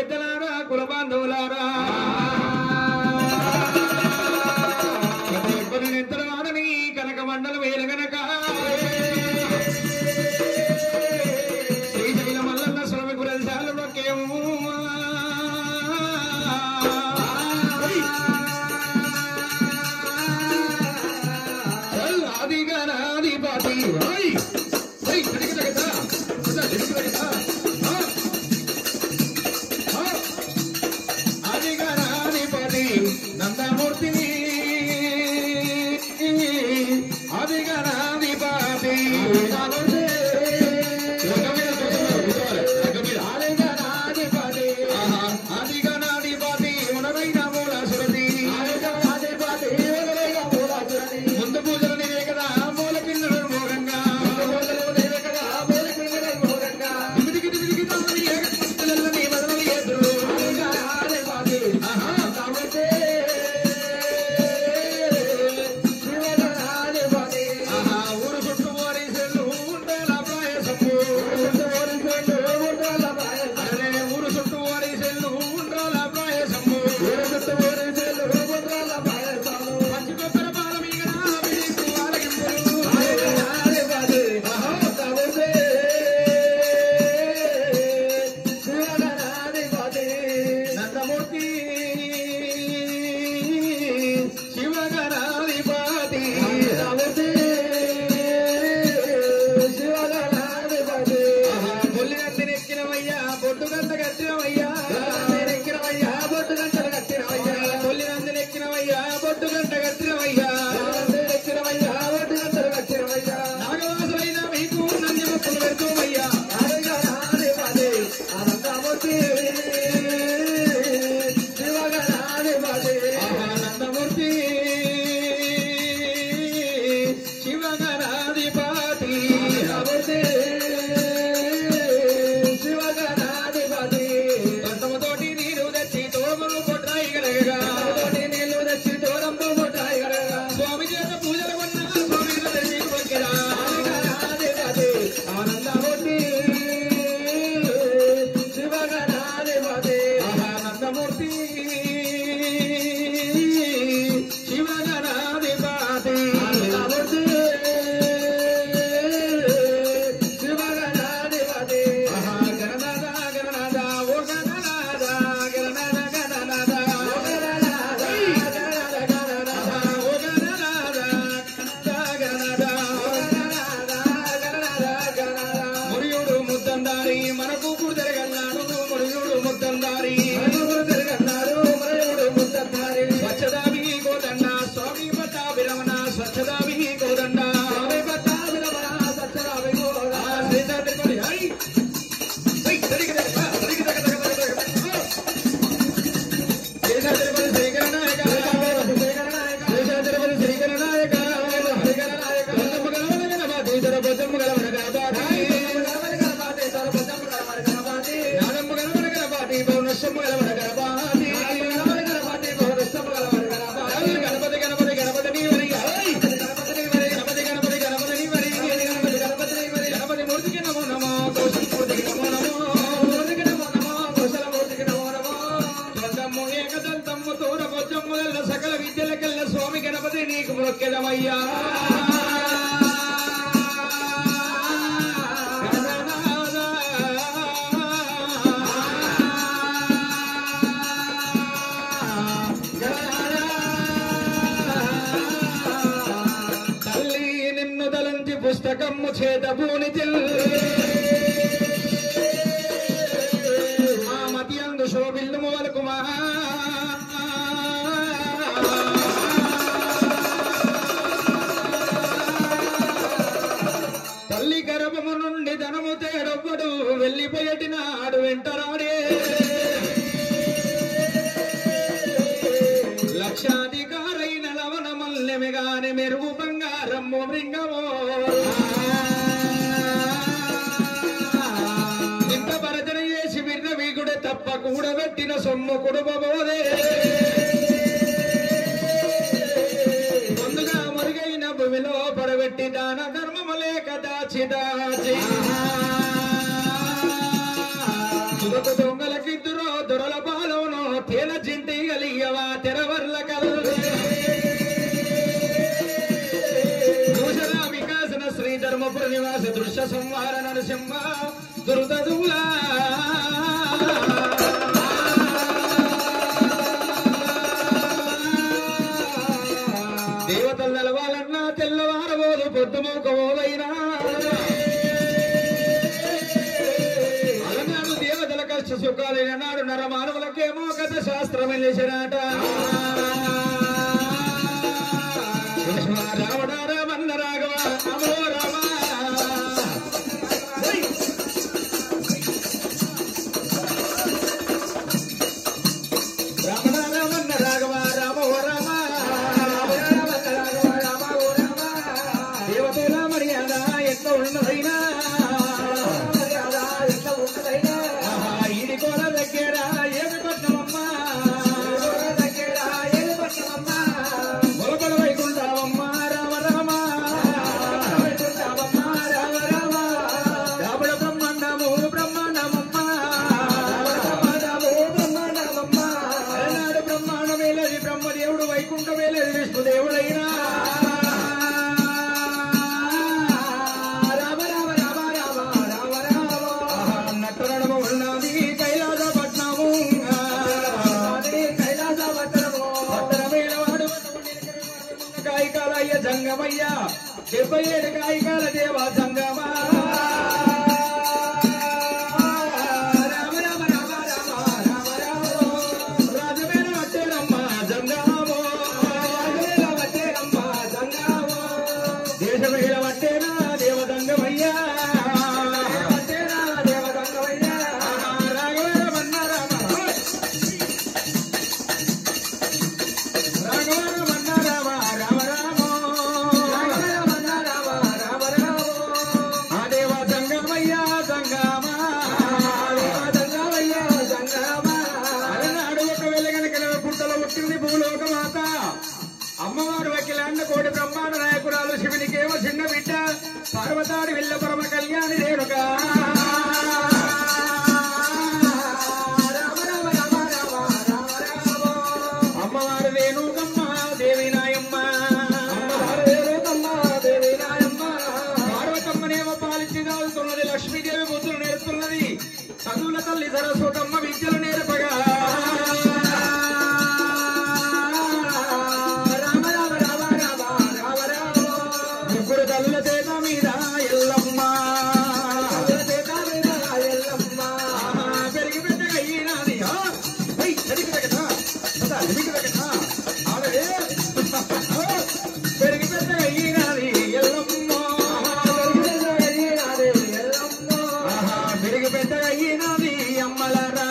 పెద్దలారా కుల బాంధవులారా నింతలు వాడని కనక మండల వేల గనక శ్రీశైల మల్లన్న స్వామి గురంశాలలోకేమో ఆదిగా నాది పాటి ఓయ్ ఓయ్ తిరిగి తగ్గదా తిరిగి తగ్గదా అధిగణాధిపతి నందమూర్తిని అధిగణాధిపతి అధిగణాధిపతి ఉనరైన మూల సురతి ముందు పూజలు నీవే కదా మూల కింద మోగంగా దిమిదికి దిమిదికి తోమని ఏకపుస్తులని వదలని ఎదురు ఆహా, ఊరు చుట్టూ ఓరేసెళ్ళు ఉండాల ప్రాయసము. అరే, ఊరు చుట్టూ ఓరేసెళ్ళు ఉండాల ప్రాయసము. పచ్చి కొబ్బరి పాల మీగడ విడిపు ఆరగింపులు. నందమూర్తి శివగణాధిపతి ఆహా, కొల్లినందినెక్కినవయ్యా బొడ్డుగంట కట్టినవయ్యా కొల్లినందినెక్కినవయ్యా బొడ్డుగంట కట్టినవయ్యా నాగవాసులైన మీకు నందిముక్కులు పెడుతూవయ్యా ఆహా, నందమూర్తి శివగణాధిపతి రసముతోటి నీరు తెచ్చి తోములు కొట్టాయి గలగగా స్వామి చేత పూజలు కొన్న స్వామి తెచ్చి కొక్కెరా. ఆహా, నందమూర్తి శివగణాధిపతి ఆహా, గణనాథ, గణనాథ, ఓ గణనాథ, గణనాథ, గణనాథ. ఆహా, ఓ గణనాథ, గణనాథ, గణనాథ. మురియుడు ముద్దందారి మనకు కుడితెరగన్నాడు మురియుడు ముద్దందారి స్వచ్ఛదావి కోదండ స్వామి పట్టాభిరమణ స్వచ్ఛదావి కోదండ ఆ, శ్రీధర్మని, హై! హై, సరిగ్గా దగ్గ, సరిగ్గా దగ్గ, దగ్గ, దగ్గ, దగ్గ. ఓ! శ్రీధర్మని శ్రీకరనాయక, శ్రీధర్మని శ్రీకరనాయక, బొద్దమ్మ గలవన గణపతి, ఇతర బొద్దమ్మ గలవన గణపతి. జ్ఞానమ్మ గలవన గణపతి, పౌర్ణశ్యమ్మ గలవన గణపతి. గణపతి గణపతి గణపతి నీవరి హై! గణపతి గణపతి గణపతి నీవరి గణపతి మూర్తికి నమో నమో కౌశల మూర్తికి నమో నమో స్వంతమ్ము ఏకదంతమ్ము తోర బొజ్జమ్ము గల్ల సకల విద్యలకెల్ల స్వామి గణపతి నీకు మొక్కెదమయ్యా తల్లి నిన్ను తలంచి పుస్తకము చేత పూనితిల్ మా మతి అందు శోభిల్లు మొదలకు మా తల్లి గర్భము నుండి ధనము తేడొవ్వడు వెళ్ళిపోయేటినాడు వెంటరాడే లక్షాధికారైన లవణ మల్లెమిగాని మెరుగు బంగారమ్ము మృంగమో ఇంత భరతన చేసి విన్న వీగుడు తప్ప కూడబెట్టిన సొమ్ము కుడుబోదే ముందుగా మురుగైన భూమిలో పడబెట్టి దాన ధర్మము లేక దాచి దాచి తుదకు దొంగలకిద్దురో దొర నివాస దృశ్య సంహార నరసింహ దుర్దదులా దేవతలు నిలవాలన్నా తెల్లవారబోదు పొద్దుమోకబోదైనా అలనాడు దేవతల కష్ట సుఖాలైన నాడు నరమానవులకేమో కథ శాస్త్రం వెళ్ళిసినాట కృష్ణ రావణ రామన్న రాఘవ రామో రామ రామణ రామన్న రాఘవ రామో రామ దేవతల మర్యాద ఎంత ఉన్నదైనా ఆహా, ఈడి కోల దగ్గర ఏమి పట్టమమ్మా మొలకల వైకుంఠావమ్మా రామ రామ రాముడ బ్రహ్మాండము బ్రహ్మాండమమ్మా అలనాడు బ్రహ్మాండమేలది బ్రహ్మదేవుడు వైకుంఠమేలది విష్ణుదేవుడైనా ఆహా, నట్టు నడమ ఉన్నది కైలాస పట్నము పట్టణమేలవాడు కాయికాలయ్య జంగమయ్య డెబ్బై ఏడు కాయికాల దేవ జంగమా రాజమేన వచ్చేనమ్మ జంగమో దేశమేల వచ్చేనా దేవ జంగమయ్యా రాఘవేర మన్నారామ రాఘవేర మన్నారామ రామ రామో ఆ దేవ జంగమయ్య జంగమా అలనాడు ఒక వెలుగనకల పుట్టలో పుట్టింది భూలోక మాత అమ్మవారు వకిలాండ కోటి బ్రహ్మాండ నాయకురాలు శివునికేమో చిన్న బిడ్డ పార్వతాడి విల్ల పరమ కళ్యాణి రేణుక అమ్మవారు రేణుకమ్మ దేవి నాయమ్మ పార్వతమ్మనేమో పాలించి దాల్తున్నది లక్ష్మీదేవి బుద్ధులు నేర్పుతున్నది చదువుల తల్లి సరస్వతమ్మ విద్యలు నేర్పగా ముగ్గురు తల్లుల చేత మీద ఎల్లమ్మ ఆహా, పెరిగి పెద్దగా ఈనాది ఆ, ఐ, ఎదిగి వెగటా, పద, ఎదిగి వెగటా, ఆడవే. పెరిగి పెద్దగా ఈనాది ఎల్లమ్మ ఆహా, పెరిగి పెద్దగా ఈనాది అమ్మలారా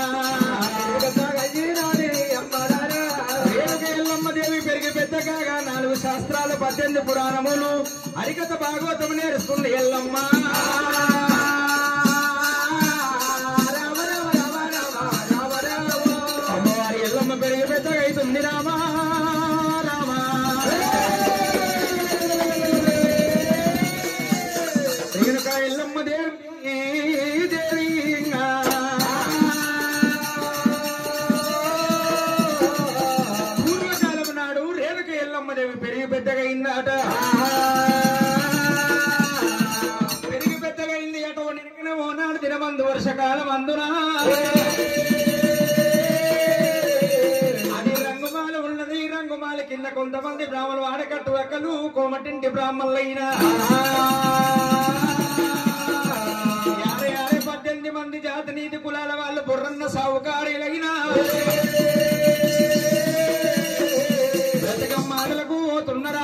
రేణుక ఎల్లమ్మ దేవి పెరిగి పెద్దగా నాలుగు శాస్త్రాలు పద్దెనిమిది పురాణములు హరికథ భాగవతం నేర్చుకుంది ఎల్లమ్మ అమ్మవారి ఎల్లమ్మ పెరిగి పెద్దగా అవుతుంది రామా రామా రేణుక ఎల్లమ్మ దేవి దేవి పూర్వకాలం నాడు రేణుక ఎల్లమ్మ దేవి పెరిగి పెద్దగా అయిందట పెరిగి పెద్దగా అయింది అట నినకన ఓనాడు దినమందు వర్షకాలం అందున అది రంగుమాల ఉన్నది రంగుమాల కింద కొంతమంది బ్రాహ్మణులు ఆడకట్టు అక్కలు కోమటింటి బ్రాహ్మణులైన యాభై యాభై పద్దెనిమిది మంది జాతి నీతి కులాల వాళ్ళు బుర్రన్న సావుకారులైన బ్రతకమ్మాటలకు పోతున్నరా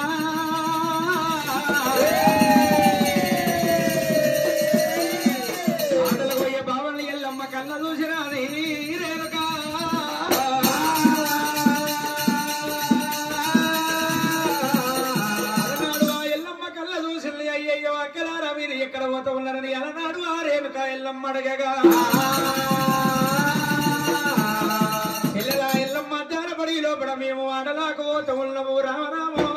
ఆటలు పోయే బావల్ని ఎల్లమ్మ కళ్ళ చూసిరాని రేణుకా అలనాడు ఆ ఎల్లమ్మ కళ్ళ చూసింది అయ్యయ్యో అక్కలారా మీరు ఎక్కడ పోతా ఉన్నారని అలనాడు ఆ రేణుక ఎల్లమ్మ అడగగా ఎల్లలా ఎల్లమ్మ జానపడి లోపల మేము ఆడలాకు పోతా ఉన్నాము రామరామో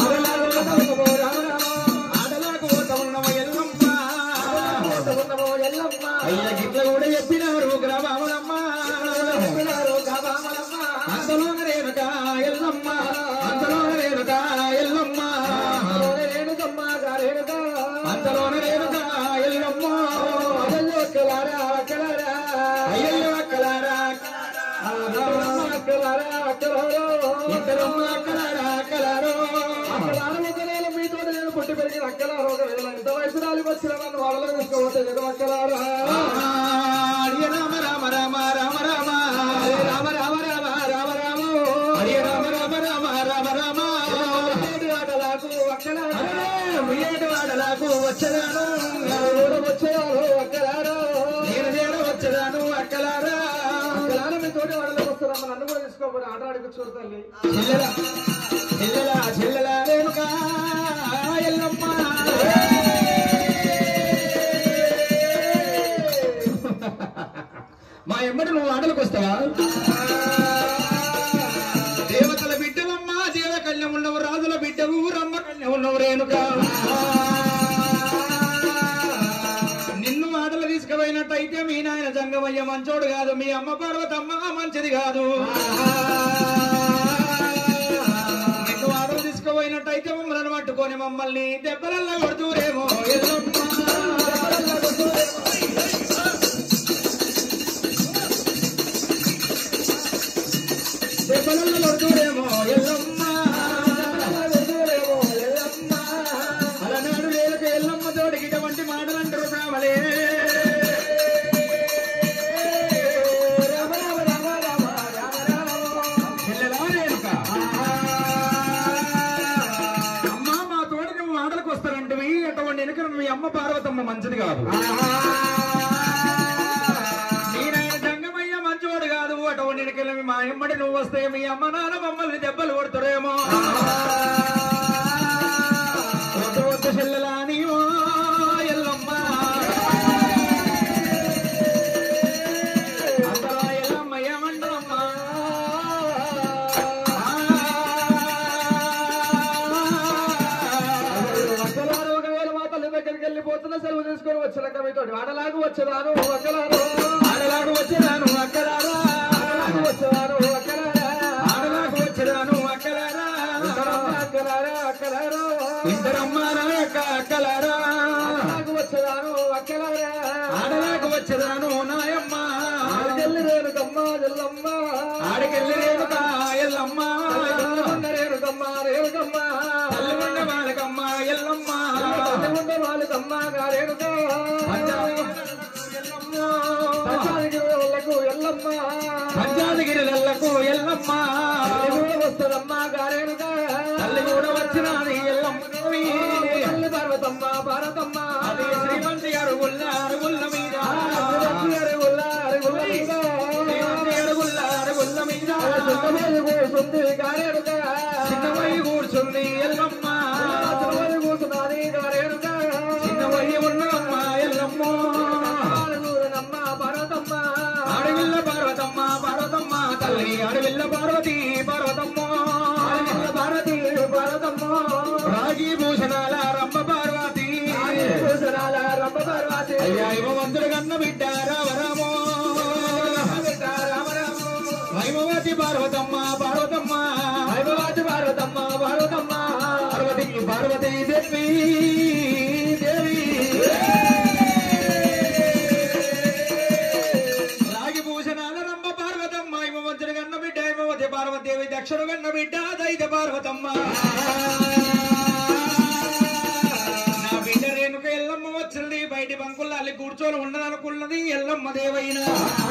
ఆడలాకు పోతా ఉన్నాము ఎల్లమ్మ అయ్య గిట్ల కూడా చెప్పినారు గ్రామములమ్మ అంతలో రేణుక ఎల్లమ్మ అంతలో రేణుక ఎల్లమ్మ అంతలోన రేణుక అక్కలారా ఒక వేళ ఇంత వయసు రాలికి వచ్చిన నన్ను వాళ్ళలో తీసుకోవచ్చు జగం అక్కలారా హరి రామ రామ రామ రామ రామ హరే రామ రామ రామ రామ రామ హరి రామ రామ రామ రామ రామ ఏడు ఆటలకు అక్కలారా ఏడు వాడలకు వచ్చదాను దూరం వచ్చేవారు అక్కలారా నేను చేర వచ్చదాను అక్కలారా అక్కలారా మీ తోటి వాళ్ళకి వస్తున్నాం నన్ను కూడా తీసుకోకపోతే ఆట ఆడికి చూడు తల్లి చెల్లెల చెల్లెల చెల్లెల రేణుకా ఎల్లమ్మ మా ఎమ్మడి నువ్వు ఆటలకు వస్తావా దేవతల బిడ్డవమ్మ దేవ కన్యం ఉన్నవు రాజుల బిడ్డవు రమ్మ కన్యం ఉన్నవు రేణుక నిన్ను ఆటలు తీసుకుపోయినట్టయితే మీ నాయన జంగమయ్య మంచోడు కాదు మీ అమ్మ పార్వతమ్మ మంచిది కాదు నిన్ను ఆటలు తీసుకుపోయినట్టయితే మమ్మల్ని పట్టుకొని మమ్మల్ని దెబ్బలల్లా కొడుతూరేమో ఎల్లమ్మ. దెబ్బలల్లా కొడుతూరేమో. దెబ్బలల్లా కొడుతూరేమో ఎల్లమ్మ దూరేమో ఎల్లమ్మ. అలనాడు వేలకు ఎల్లమ్మ తోడికి ఇటువంటి మాటలంటారు బ్రాహ్మలే రామ రామ రామ రామ రామ రామ చెల్లెలా రేణుక? అమ్మా మా తోట నువ్వు ఆటలకు వస్తానంటివి అటువంటి వెనుక మీ అమ్మ పార్వతమ్మ మంచిది కాదు మీ నాయన జంగమయ్య మంచోడు కాదు అటువంటి వెనుకలు మా ఎమ్మడి నువ్వు వస్తే మీ అమ్మ నాన్న మమ్మల్ని దెబ్బలు కొడతారేమో వద్దు వద్దు చెల్లెలా నీవో ఎల్లమ్మ అందరూ ఎల్లమ్మ ఏమంటారమ్మా అక్కలారు ఒకవేళ మా తల్లి దగ్గరికి వెళ్ళిపోతున్న సెలవు తీసుకొని వచ్చినాక మీతో ఆడలాగు వచ్చేదాను అక్కలారు ఆడలాగు వచ్చేదాను అక్కలారా ఆడలాగు వచ్చేదాను అక్కలారా ఆడలాగు వచ్చేదాను అక్కలారా అక్కలారా అక్కలారా ఇద్దరమ్మా నా యొక్క అక్కలారా ఆడలాగు వచ్చేదాను అక్కలారా ఆడలాగు వచ్చేదాను నాయమ్మ ఆడికెళ్ళి రేణుకమ్మ ఎల్లమ్మ ఆడికెళ్ళి రేణుక ఎల్లమ్మ తల్లిగుండ రేణుకమ్మ రేణుకమ్మ తల్లిగుండ బాలకమ్మ ఎల్లమ్మ తల్లిగుండ వాళ్ళకమ్మ రేణుక ఎల్లమ్మ పంచానికి వాళ్ళకు ఎల్లమ్మ పంచాదిగిరిలకు ఎల్లమ్మ తల్లి కూడా వస్తుందమ్మ గారేనుక తల్లి కూడా వచ్చినది ఎల్లమ్మ దేవి. తల్లి పార్వతమ్మ భారతమ్మ అది శ్రీమంతి అరుగుల్ల అరుగుల్ల మీద శ్రీలక్ష్మి అరుగుల్ల అరుగుల్ల మీద. శ్రీమంతి అరుగుల్ల అరుగుల్ల మీద చిన్నమయ్య కూర్చుంది గారేనుక చిన్నమయ్య కూర్చుంది ఎల్లమ్మ చిన్నమయ్య కూర్చున్నది గారేనుక చిన్నమయ్య ఉన్నమ్మ ఎల్లమ్మ ఆరుగురనమ్మ భారతమ్మ అడవిల్ల పార్వతమ్మ పార్వతమ్మ తల్లి అడవిల్ల పార్వతి పార్వతమ్మ ఆరుగుర భారతి భారతమ్మ రాగి భూషణాల రంభ పార్వతి కూర్చున్నాల రంభ పార్వతి అయ్యా ఇవ్వమంతుడు కన్న బిడ్డ రామరామో వైమవతి పార్వతమ్మ పార్వతమ్మ హైదరాబాద్ భారతమ్మ భారతమ్మ పార్వతి పార్వతి దేవి దేవి రాగి భూషణాల రంభ పార్వతమ్మ ఇవ్వమంతుడు కన్న బిడ్డ ఇవ్వవతి పార్వతీదేవి దక్షుడు కన్న బిడ్డ దైత పార్వతమ్మ నా బిడ్డ రేణుక ఎల్లమ్మ వచ్చింది బయటి బంకుల్లో అల్లి కూర్చొని ఉండదనుకున్నది ఎల్లమ్మ దేవైనా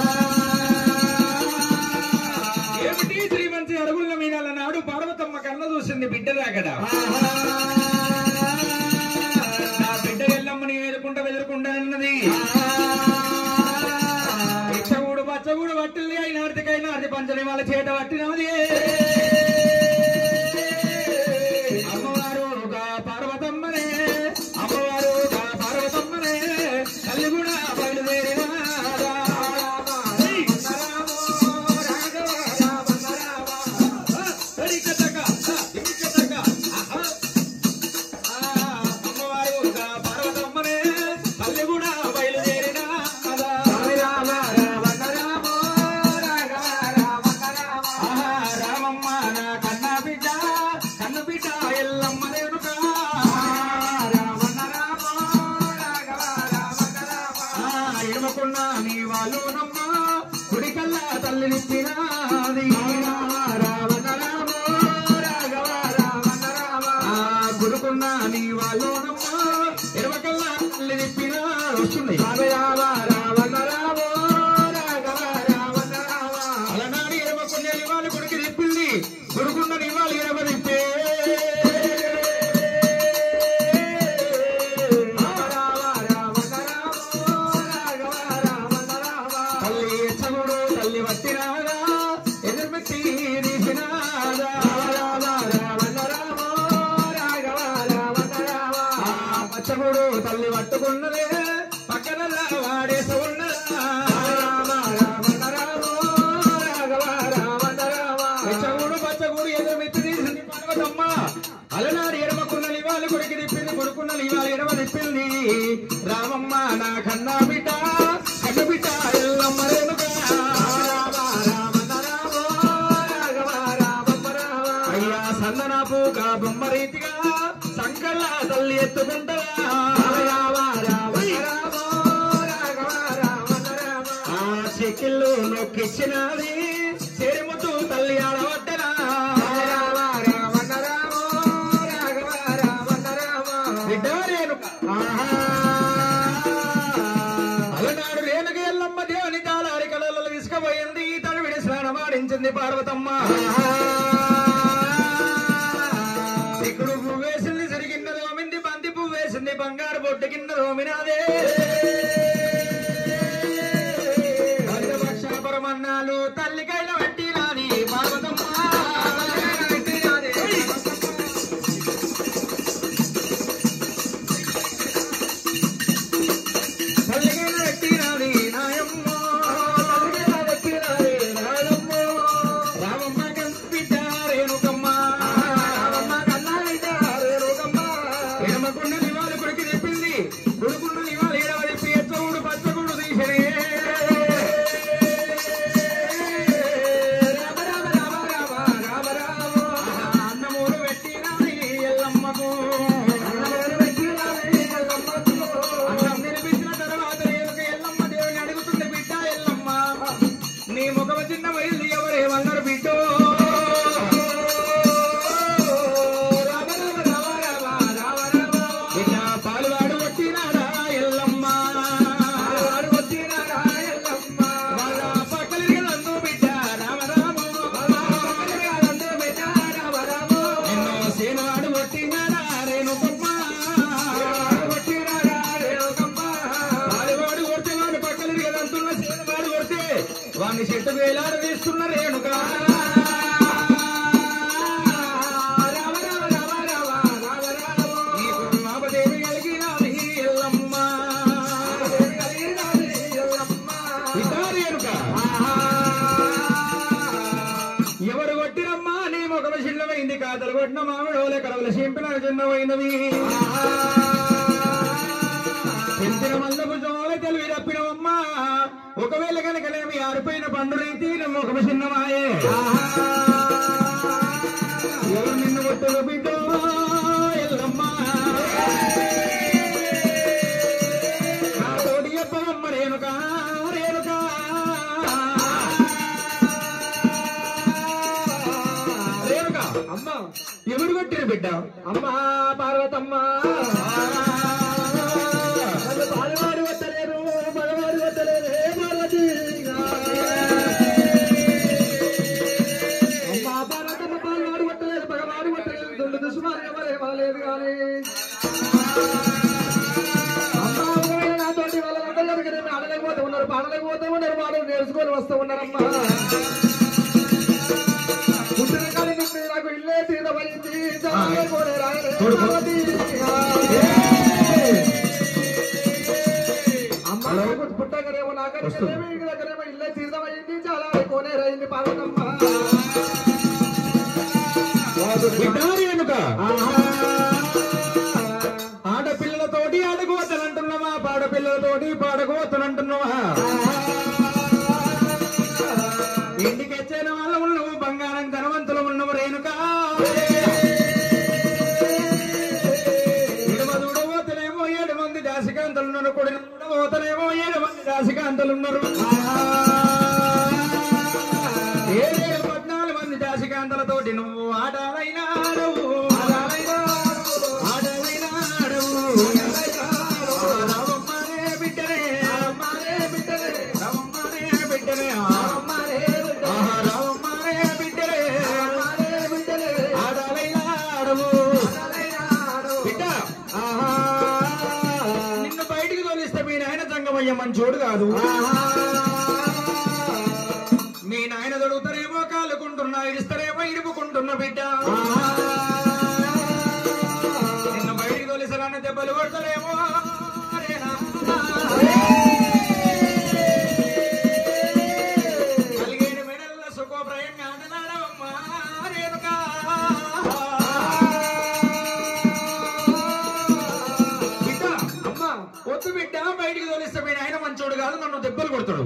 ఏమిటి శ్రీమంతి అడుగుల మీద నాడు పార్వతమ్మ కళ్ళ చూసింది బిడ్డ రాగడ నా బిడ్డ ఎల్లమ్మని ఎదుర్కొంటా ఎదుర్కొంటా అన్నది ఇచ్చగూడు పచ్చగూడు పట్టింది అయిన ఆర్తికైన ఆర్తి పంచని వాళ్ళ చేట పట్టినది అమ్మవారుగా పార్వతమ్మనే అమ్మవారుగా పార్వతమ్మనే తల్లి కూడా బయలుదేరినారా అమ్మవారుగా పార్వతమ్మనే తల్లి కూడా బయలుదేరినా రామ రామ రామ రామ రామ రామ రామ రామ కొడుకున్నా నీ వాళ్ళోనమ్మా ఎడవకల్లా తల్లి తిప్పిన వస్తుంది అలనాడు ఎడవకున్న ఇవాళ కొడుకు తిప్పింది కొడుకున్న ఇవాళ ఎడవ తిప్పే తల్లి ఎచ్చగుడు తల్లి వట్టినాదా ఎదురుపెట్టి తీసినాదా ఆ పచ్చగుడు తల్లి పట్టుకున్నదే పక్కన వాడేసి ఉన్నదా పచ్చగుడు పచ్చగుడు ఎదురు మెత్తి తీసింది పార్వతమ్మ అలనాడు ఎడమకున్న ఇవాళ కొడుకు తిప్పింది కొడుకున్న ఇవాళ ఎడమ తిప్పింది రామమ్మ నా కన్నా బిడ్డ కన్న బిడ్డ ఎల్లమ్మ రేణుక అయ్యా సందనాపు కా బొమ్మ రీతిగా సంకల్ల తల్లి ఎత్తుకుంటా ఆ చెక్కిళ్ళు నొక్కిచ్చినది చెరుముతూ తల్లి ఆడవట్టనా బిడ్డ రేణుక అలనాడు రేణుక ఎల్లమ్మ దేవుని తాళారి కళలలో తీసుకుపోయింది తడివిడి స్నానమాడించింది పార్వతమ్మ సిక్కుడు పువ్వు వేసింది సిరిగిన్న రోమింది బంతి పువ్వు వేసింది బంగారు బొట్టు కింద రోమినాదే పరమన్నాలు తల్లికైన వట్టి రాని పార్వతమ్మ తల్లికైన వట్టి రాని నాయమ్మ రామమ్మ కన్పిట రేణుకమ్మ ఎడమకున్న నివాళి కొడుకు తెప్పింది కొడుకున్న నివాళి ఏడవడిపి ఎత్తవుడు పచ్చగుడు తీసినే అన్నమూరు పెట్టినది ఎల్లమ్మకు అన్నం తినిపించిన తర్వాత రేణుక ఎల్లమ్మ దేవుని అడుగుతుంది బిడ్డ ఎల్లమ్మ నీ ముఖమ చిన్న వయసు ఎవరేమన్నారు బిడ్డో బిడ్డ పాలువాడు వచ్చినాడా ఎల్లమ్మ వాళ్ళ పక్కలిరిగలందు బిడ్డ రామరాము నిన్ను సేనాడు కొట్టినాడా రేణుకమ్మ వాడివాడు కొడితే వాడి పక్కలిరిగలంతున్న సేనవాడు కొడితే వాడిని చెట్టు వేలాడ తీస్తున్న రేణుక నీకు మాపదేవి కలిగినది ఎల్లమ్మ ఇదా రేణుక ఎవరు కొట్టినమ్మా నీ ముఖమ చిన్నమైంది కాతలు కొట్టిన మామిడోలే కడవల చింపిన చిన్నమైనవి పెంచిన మల్లపు జోల తెలివి తప్పినవమ్మా ఒకవేళ కనుకనేమి ఆరిపోయిన పండు రీతి నీ ముఖమ చిన్నమాయే ఎవరు నిన్ను కొట్టరు బిడ్డో ఎల్లమ్మ నా తోటి చెప్పవమ్మ రేణుకా రేణుకా రేణుక అమ్మ ఎవరు కొట్టిరు బిడ్డ అమ్మా పార్వతమ్మ నన్ను పాలువాడు కొట్టలేరు మగవాడు కొట్టలేరు ఏ పార్వతి అమ్మా పార్వతమ్మ పాలువాడు కొట్టలేదు మగవాడు కొట్టలేదు దుండు దుష్మార్గం ఎవరే వదలేదు కానీ అమ్మా ఒకవేళ నాతోటి వాళ్ళందరూ కనుక ఆడలేకపోతే ఉన్నారు పాడలేకపోతే ఉన్నారు వాళ్ళు నేర్చుకొని వస్తూ ఉన్నారమ్మా పుట్టిన కాడి నుండి నాకు ఇల్లే తీరబడింది చాలా కూడా రాయలే చూడు. పార్వతి. అమ్మ నాకు పుట్టగరేమో నాకరేమో ఇంటి దగ్గరేమో ఇల్లే తీర్థమైంది చాలా కోనేరైంది పార్వతమ్మ బిడ్డ రేణుక ఆడపిల్లలతోటి ఆడుకోవద్దనంటున్నావా పాడపిల్లలతోటి పాడుకోవద్దనంటున్నావా ఇంటికి వచ్చిన వాళ్ళ ఉన్నవు బంగారం ధనవంతులు ఉన్నవు రేణుక ఇడమదుడు పోతనేమో ఏడు మంది దాసికాంతలు ఉన్నారు కొడిన పోతనేమో ఏడు మంది దాసికాంతలు ఉన్నారు ఏడేడు పద్నాలుగు మంది దాసికాంతలతోటి నువ్వు ఆడాలైనా ఆడవు ఆడాలైనా ఆడ కన్నయ్య మంచోడు కాదు మీ నాయన దొడుగుతారేమో కాలుకుంటున్నా ఇస్తారేమో ఇడుపుకుంటున్న బిడ్డ నిన్న బయటికి తొలిసరాన్ని దెబ్బలు కొడతారేమో అరేనా. కలిగేడు మెడల్ల సుఖోప్రయంగా ఆడనాడవమ్మా రేణుకా. బిడ్డ అమ్మా వద్దు బిడ్డ బయటికి తోలిస్తే మీ నాయన మంచోడు కాదు నన్ను దెబ్బలు కొడతాడు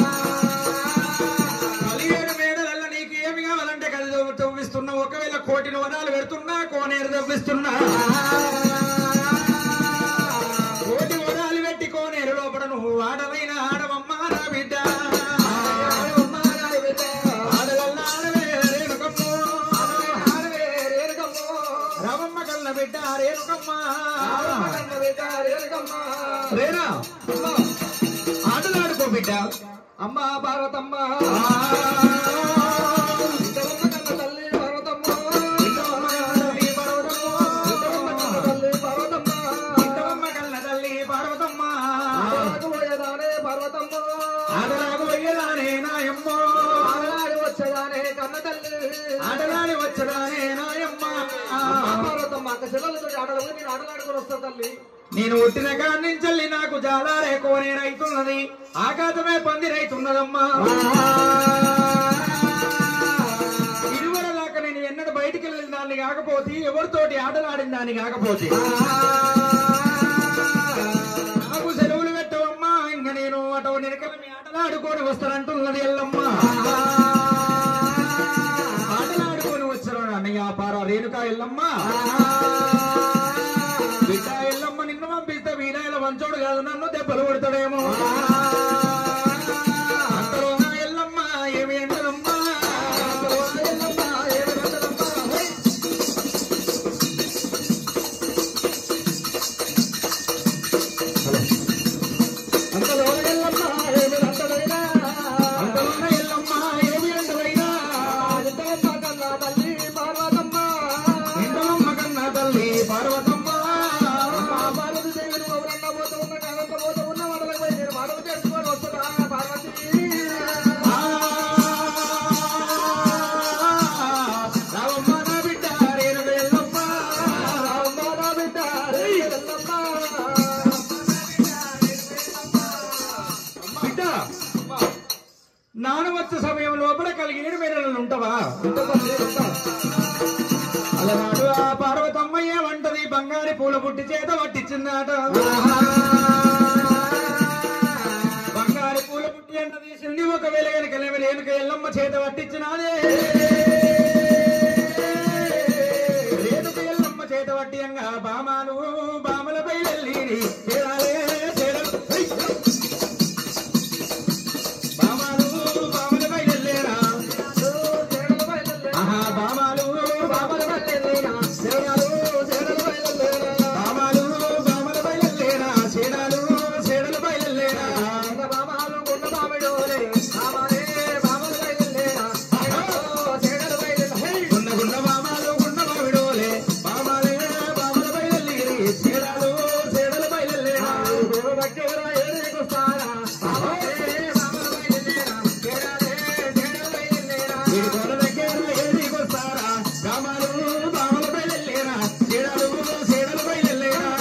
కలిగేడు మేడలల్ల నీకు ఏమి కావాలంటే కది తవ్వు- తవ్విస్తున్నా ఒకవేళ కోటిని వనాలు పెడుతున్నా కోనేరు తవ్విస్తున్నా కోటి వనాలు పెట్టి కోనేరు లోపల నువ్వు ఆడవైన ఆడవమ్మా నా బిడ్డ ఆడలల్ల ఆడవే రేణుకమ్మో. రామమ్మ కన్న బిడ్డ రేణుకమ్మ రేనా ఆటలాడుకో బిడ్డ అమ్మా పార్వతమ్మ ఇంతవమ్మ కన్న తల్లి పార్వతమ్మ ఇంతవమ్మ కన్న తల్లి పార్వతమ్మ ఇంతవమ్మ కన్న తల్లి పార్వతమ్మ ఆడలకు పోయేదానే పార్వతమ్మ ఆటలాగు వెయ్యదానే నాయమ్మ ఆడలాడి వచ్చేదానే కన్న తల్లి ఆటలాడి వచ్చదానే నాయమ్మ అమ్మా పార్వతమ్మ అక్క చెల్లెలతో ఆటలు పోయి నేను ఆటలాడుకొని వస్తా తల్లి నేను పుట్టిన కాన్నించల్లి నాకు జాలారే కోనే రైతున్నది ఆకాశమే పంది రైతున్నదమ్మా ఇరువర దాకా నేను ఎన్నడూ బయటికి వెళ్ళిన దాన్ని కాకపోతే ఎవరితోటి ఆటలాడిన దాన్ని కాకపోతే నాకు సెలవులు పెట్టవమ్మా ఇంక నేను అటు నిరకల మీ ఆటలాడుకొని వస్తానంటున్నది ఎల్లమ్మ ఆటలాడుకొని వచ్చాను అన్నయ్య పారా రేణుకా ఎల్లమ్మ బిడ్డ ఎల్లమ్మ నిన్ను పంపిస్తే వీరాయల మంచోడు కాదు నన్ను దెబ్బలు కొడతాడేమో అంతలో నా ఎల్లమ్మ ఏమి ఎండదమ్మా ఎల్లమ్మ ఏడు గంటలమ్మ హై! అంతలో ఎల్లమ్మ ఏడు గంటలైనా అంతలో నా ఎల్లమ్మ ఏమి ఎండదైనా ఇంతవమ్మ కన్న తల్లి పార్వతమ్మ ఎండలమ్మ కన్నా తల్లి పార్వతమ్మ అమ్మా పార్వతి దేవిని ఎవరన్న పోతూ ఉన్న కాలంతో పోతూ ఉన్న వాళ్ళకి పోయి నేను మాటలు తెలుసుకొని వస్తున్నా పార్వతి ఆ, రావమ్మ నా బిడ్డ రేణుక ఎల్లమ్మ అమ్మ నా బిడ్డ రే ఎల్లమ్మ బిడ్డ నాన్న వచ్చే సమయం లోపల కలిగి ఏడు మేడలు ఉంటావా అలనాడు ఆ పార్వతమ్మ ఏమంటది బంగారి పూల పుట్టి చేత పట్టించిందాట బంగారి పూల పుట్టి అంట తీసింది ఒకవేళ కనుక రేణుక ఎల్లమ్మ చేత పట్టించినాదే రేణుక ఎల్లమ్మ చేత పట్టియంగా బామాలు బామలపై వెళ్ళి చేరాలే చేరలు హై! బామాలు బామలపై వెళ్ళేరా ఆహా బామాలు బామల బయలుదేరా సేనాలు సేనలు బయలుదేరా బామాలు బామల బయలుదేరా సేనాలు సేనలు బయలుదేరా గున్న గున్న బామాలు గున్న బావిడోలే బామాలే బామల బయలుదేరి సేనాలు సేనలు బయలుదేరా వీడి గోడ దగ్గర ఏడికొస్తారా బామాలు బామల బయలుదేరా సేనాలు సేనలు బయలుదేరా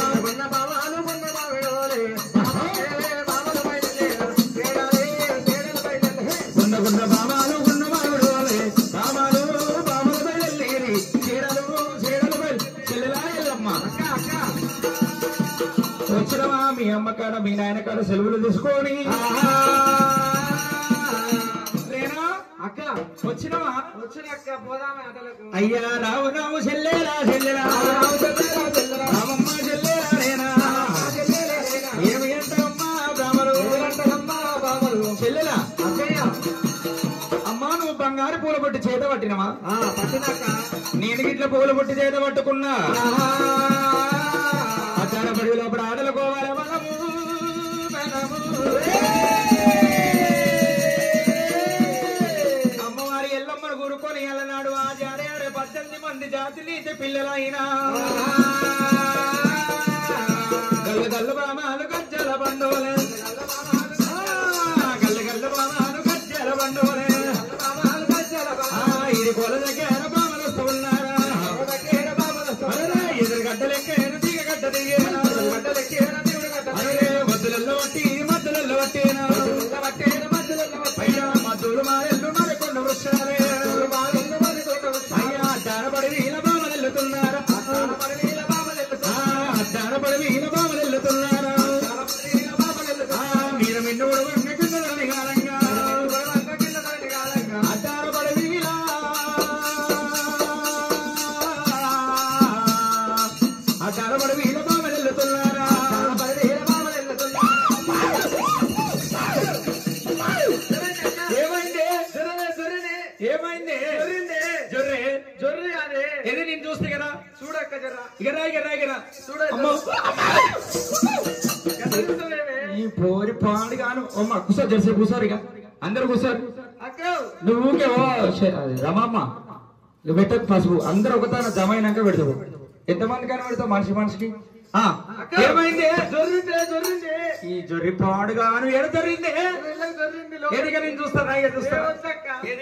గున్న గున్న బామాలు గున్న బావిడోలే బామాలు బామల బయలుదేరి సేనాలు సేనలు బయలు చెల్లెలా ఎల్లమ్మ వచ్చినవా మీ అమ్మ కాడ మీ నాయన కాడ సెలవులు తీసుకొని రేనా అక్క వచ్చినవా వచ్చినక్క పోదామే ఆటలకు అయ్యా రావు రావు చెల్లెలా చెల్లెలా రామమ్మ చెల్లెలా రేనా ఏమి అంటారమ్మా బ్రాహ్మలు చెల్లెలా అమ్మా నువ్వు బంగారు పూల పట్టి చేత పట్టినవా పట్టినాక నేను గిట్ల పూల పట్టి చేత పట్టుకున్నా అచ్చార పడి లోపల ఆటలు కోవాలి మనము మనము. అమ్మవారి ఎల్లమ్మను కూరుకొని ఎల్లనాడు ఆ జారే ఆరే పద్దెనిమిది మంది జాతి నీతి పిల్లలైనా గల్లు గల్లు బామాలు గజ్జల గజ్జల బండోలే ఆ, గల్ల గల్ల బామాను గజ్జల బండోలే ఆ, ఇది కొల దగ్గర బామలు వస్తున్నారా అరే, ఎదురు గడ్డలెక్కేను తీగ గడ్డ దిగేనా అరే, మద్దులల్లో వట్టి మద్దులల్లో వట్టేనా అయ్యా మద్దులు మారెల్లు మరికొండ వృక్షాలే అయ్యా అడ్డానపడి వీళ్ళ బామలు వెళ్తున్నారా అడ్డానపడి వీళ్ళ బామలు వెళ్తున్నారా మీరు మిన్నుడు వంగ కింద కాలంగా అడ్డానపడి వీళ్ళ అడ్డానపడి వీళ్ళ బామలు వెళ్తున్నారా ఏమైంది ఏమైంది జొర్రే జొర్రి అదే ఏది నేను చూస్తే కదా చూడక్క జరా ఇగరా ఇగరా ఇగరా చూడ అమ్మో ఈ పోరి పాడుగాను అమ్మ కూర్చో జెర్సీ కూర్చోరు ఇక అందరు కూర్చోరు అక్క నువ్వు ఊరికే ఓ షే- అది రమమ్మ ఇక పెట్టకు పసుపు అందరు ఒకతాన జమ అయినాక పెడతావు ఎంతమంది కానీ పెడతావు మనిషి మనిషికి ఆ, ఏమైంది జొర్రిందే జొర్రిందే ఈ జొర్రి పాడుగాను ఏడ జరిగింది వెళ్ళకు జొర్రింది ఏదిగా నేను చూస్తాను ఇక చూస్తా ఏమొద్దక్క? ఏది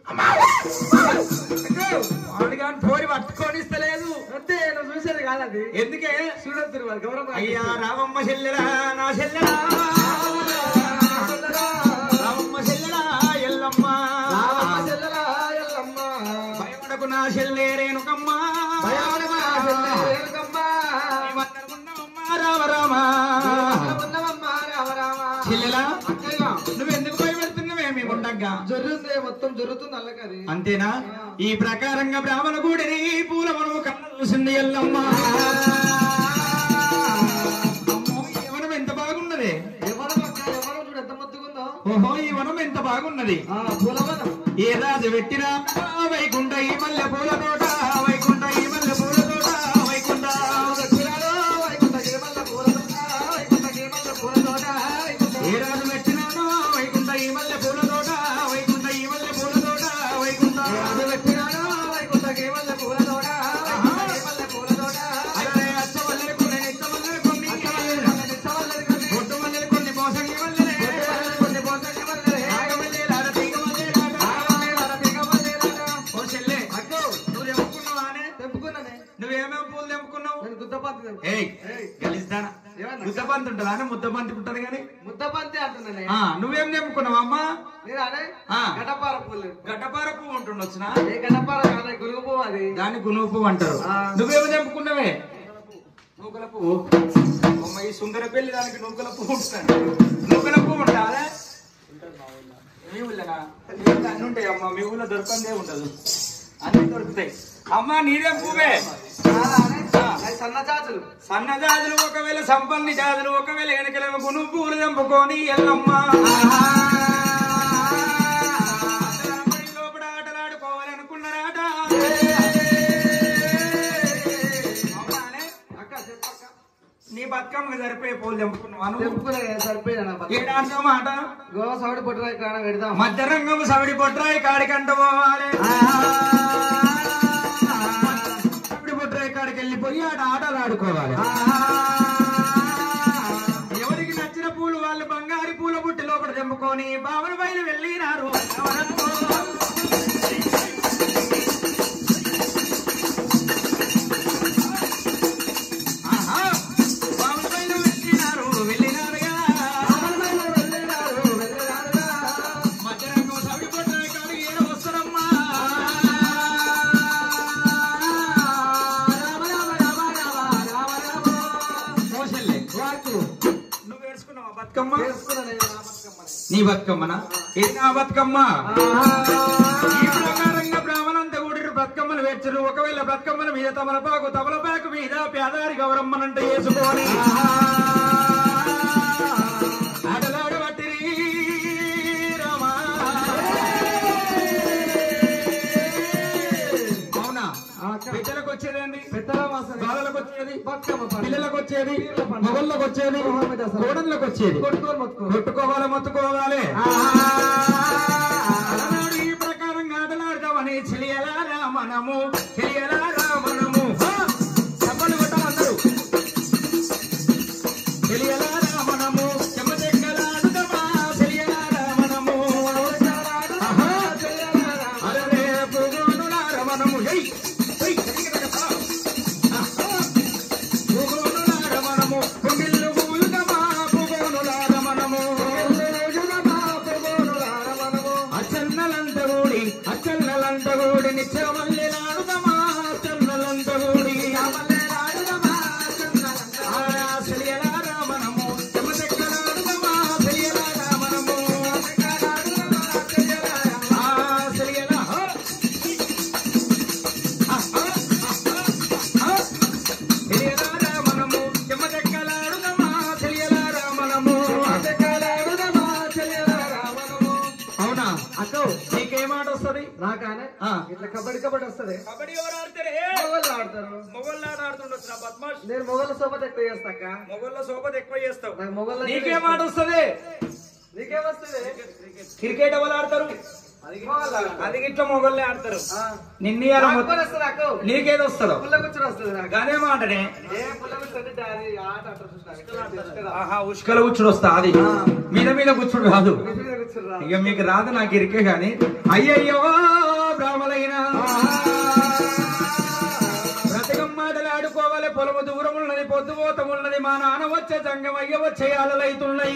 పాడుగాను పోరి పట్టుకొని ఇస్తలేదు అంతే నువ్వు చూసేది కాదది ఎందుకే చూడొద్దు మరి గౌరవం అయ్యా రామమ్మ చెల్లెలా నా చెల్లెలా రామమ్మ చెల్లెలా ఎల్లమ్మ చెల్లెలా ఎల్లమ్మ భయపడకు నా చెల్లె రేణుకమ్మ భయానమా చెల్లె రేణుకమ్మ మేమందరమున్నామమ్మ రామ రామ ఉన్నవమ్మ రామ రామ చెల్లెలా అక్కయ్య నువ్వెందుకు భయపెడుతున్నావే మేము ఉండగా జరుగుతుంది మొత్తం జరుగుతుంది అల్లకది అంతేనా ఈ ప్రకారంగా బ్రాహ్మణ గూడిని పూల మనము కళ్ళ చూసింది ఎల్లమ్మ అమ్మో, ఈ వనం ఎంత బాగున్నది ఎవరు అక్క ఎవరు చూడు ఎంత ముద్దుకుందో ఓహో ఈ వనం ఎంత బాగున్నది ఆ పూలవనం ఏ రాజు పెట్టిన వైకుంఠ ఈ మల్లె పూల తోట వైకుంఠ ఈ మల్లె పూల తోట వైకుంఠ దక్షిణాలో వైకుంఠ గిరిమల్ల పూల తోట వైకుంఠ గిరిమల్ల పూల తోట వైకుంఠ ఏ రాజు పెట్టినానో వైకుంఠ ఈ మల్లె పూల తోట వైకుంఠ ఈ మల్లె పూల తోట వైకుంఠ రాజు పెట్టినాడు వైకుంఠ గిరిమల్ల పూల తోట వైకుంఠ గిరిమల్ల పూల తోట అరే అచ్చ మల్లెలు కొన్ని నిత్త మల్లెలు కొన్ని ఒట్టు మల్లెలు కొన్ని మోసంగి మల్లెలే ఆగమల్లెలు ఆడ తీగ మల్లెలు ఆడ. ఓ చెల్లె నువ్వు తెంపుకున్నావానే తెంపుకున్నానే నువ్వేమేం పూలు తెంపుకున్నావు నేను గుద్దపంతి తెంపు ఏయ్ గలిస్తానా ఏమన్నా? ముద్దబంతి ఉంటుందా అని ముద్దబంతి ఉంటుంది కానీ ముద్దపంతి అంటున్నానే ఆ నువ్వేం తెంపుకున్నావు అమ్మా నేను అనే ఆ. గడ్డపార పూలు గడ్డపార పువ్వు ఉంటుండొచ్చునా ఏ గడ్డపార కాదు గురుగు పువ్వు అది దాన్ని గునుగు పువ్వు అంటారు ఆ. నువ్వేమి తెంపుకున్నావే నూకల పువ్వు అమ్మ ఈ సుందర పెళ్లి దానికి నూకల పువ్వు ఉంటుంది నూకల పువ్వు ఉంటుందా మీ ఊళ్ళనా అన్ని ఉంటాయి అమ్మ మీ ఊళ్ళో దొరకందే ఉండదు అన్ని దొరుకుతాయి అమ్మ నీదేం పువ్వే సన్న జాతులు సన్న జాతులు ఒకవేళ సంపన్ని జాతులు ఒకవేళ వెనకల గునుగు పువ్వులు తెంపుకొని ఎల్లమ్మ అందరం లోపల ఆటలాడుకోవాలనుకున్నారాట అవునానే? అక్క చెప్పక్క నీ బతుకమ్మకి సరిపోయే పూలు తెంపుకున్నావు తెంపుకునే సరిపోయినా ఏడాంటో మాట గో సౌడి పొట్టరాయి కాడ పెడదాం మధ్యరంగం సవిడి పొట్రాయి కాడికంట పోవాలి సవిడి పొట్రాయి కాడికి వెళ్ళిపోయి ఆడ ఆటలు ఆడుకోవాలి ఎవరికి నచ్చిన పూలు వాళ్ళు బంగారు పూల బుట్టి లోపల తెంపుకొని బావన బయలు వెళ్ళినారు ఆహా, బావన బయలు వెళ్ళినారు వెళ్ళినారుగా మధ్యరంగం సవిడి పొట్రాయి కాడికి ఏడ వస్తారమ్మా మోసల్లే నువ్వు వేసుకున్నావా బతుకమ్మ నీ బతుకమ్మనా ఏది నా బతుకమ్మ ఈ ప్రకారంగా బ్రాహ్మణంతా కూడిరు బతుకమ్మలు వేర్చరు ఒకవేళ బతుకమ్మల మీద తమలపాకు తమలపాకు మీద పేదారి గౌరమ్మనంటే వేసుకొని ఆటలాడు పట్టిరి రామా అవునా పెద్దలకు వచ్చేదేంటి బాలలకు వచ్చేది పిల్లలకు వచ్చేది మొగళ్ళకు వచ్చేది కోడళ్ళకు వచ్చేది కొట్టుకోవాలి మొత్తుకోవాలి అలనాడు ఈ ప్రకారంగా ఆటలాడదామని చెలియలారా మనము చెలియలారా మనము హా! చప్పట్లు కొట్టాలి అందరూ చెలియలారా మనము కబడ్డీ వస్తుంది కబడ్డీ ఎవరు ఆడతారే మొగోళ్ళు ఆడతారు మొగోళ్ళు ఆట ఆడుతుండొచ్చు నా బద్మాష్ నేను మొగోళ్ళ సోపతి ఎక్కువ చేస్తాక మొగోళ్ళ సోపతి ఎక్కువ చేస్తావు నాకు మొగోళ్ళ నీకేం ఆట వస్తుంది నీకేమొస్తుంది క్రికెట్ ఎవరు ఆడతారు మొగోళ్ళ అది ఇట్లా మొగోళ్ళే ఆడతారు ఆ. నిన్న నాకు కూడా వస్తుంది నాకు నీకేది వస్తుందో పుల్ల కూర్చొని వస్తుంది నాకు అదే మాటనే ఏ పుల్ల కూర్చొని అది ఆట అంటారు చూసినా ఆహా ఉష్కల కూర్చుడు వస్తా అది మీద మీద కూర్చుడు కాదు కూర్చురా ఇక మీకు రాదు నాకు ఇరికే గాని అయ్యయ్యో బ్రాహ్మలైన బ్రతకం మాటలు ఆడుకోవాలి పొలము దూరం ఉన్నది పొద్దు పోతమున్నది మా నాన్న వచ్చే సంగం అయ్య వచ్చే అలలైతున్నాయి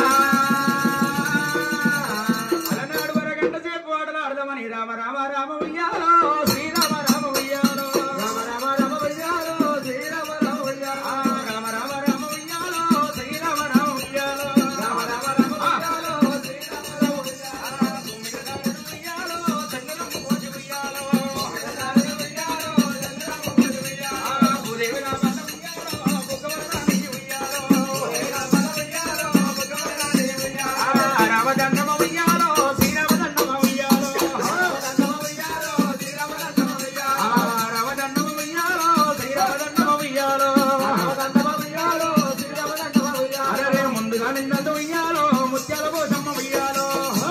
అలనాడు వరగంట సేపు ఆటలు ఆడదామని రామ రామ రామ ఉయ్యాలో శ్రీరామ రామ ఉయ్యాలో రామ రామ రామ ఉయ్యాలో శ్రీరామ రామ ఉయ్యాలో రామ రామ రామ ఉయ్యాలో శ్రీరామ రామ ఉయ్యాలో రామ రామ రామ ఉయ్యాలో శ్రీరామ రామ ఉయ్యాలో చంద్రమ మోజు ఉయ్యాలో ఉయ్యాలో చంద్రమ మోజు ఉయ్యాలో భూదేవి రామ ఉయ్యాలో భుగవరాని ఉయ్యాలో రామ ఉయ్యాలో భుగవరాని ఉయ్యాలో రామచంద్రమ ఉయ్యాలో శ్రీరామచంద్రమ ఉయ్యాలో రామచంద్రమ ఉయ్యాలో శ్రీరామచంద్రమ ఉయ్యాలో రామచంద్రమ ఉయ్యాలో శ్రీరామచంద్రమ ఉయ్యాలో రామచంద్రమ ఉయ్యాలో శ్రీరామచంద్రమ ఉయ్యాలో అరే ముందుగా నిన్నదు ఉయ్యాలో ముత్యాల పోసమ్మ ఉయ్యాలో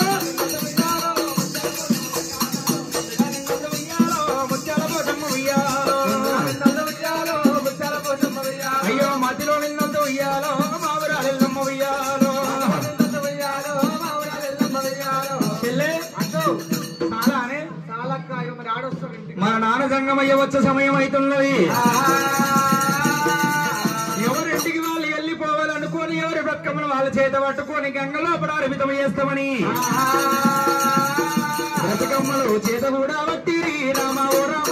ముత్యాల పోసమ్మ ఉయ్యాలో అయ్యో మధ్యలో నిన్నందు ఉయ్యాలో మావురాలెల్లమ్మ ఉయ్యాలో చెల్లె చాలానే మరి ఆడొస్తారు ఇంటికి మన నాన్న సంగమయ్య వచ్చే సమయం అవుతున్నది ఎవరింటికి వాళ్ళు వెళ్ళిపోవాలనుకొని ఎవరి బ్రతకమ్మను వాళ్ళ చేత పట్టుకొని గంగలో ప్రారంభితం చేస్తామని బ్రతకమ్మలు చేత కూడా వట్టి రామ ఓ రామ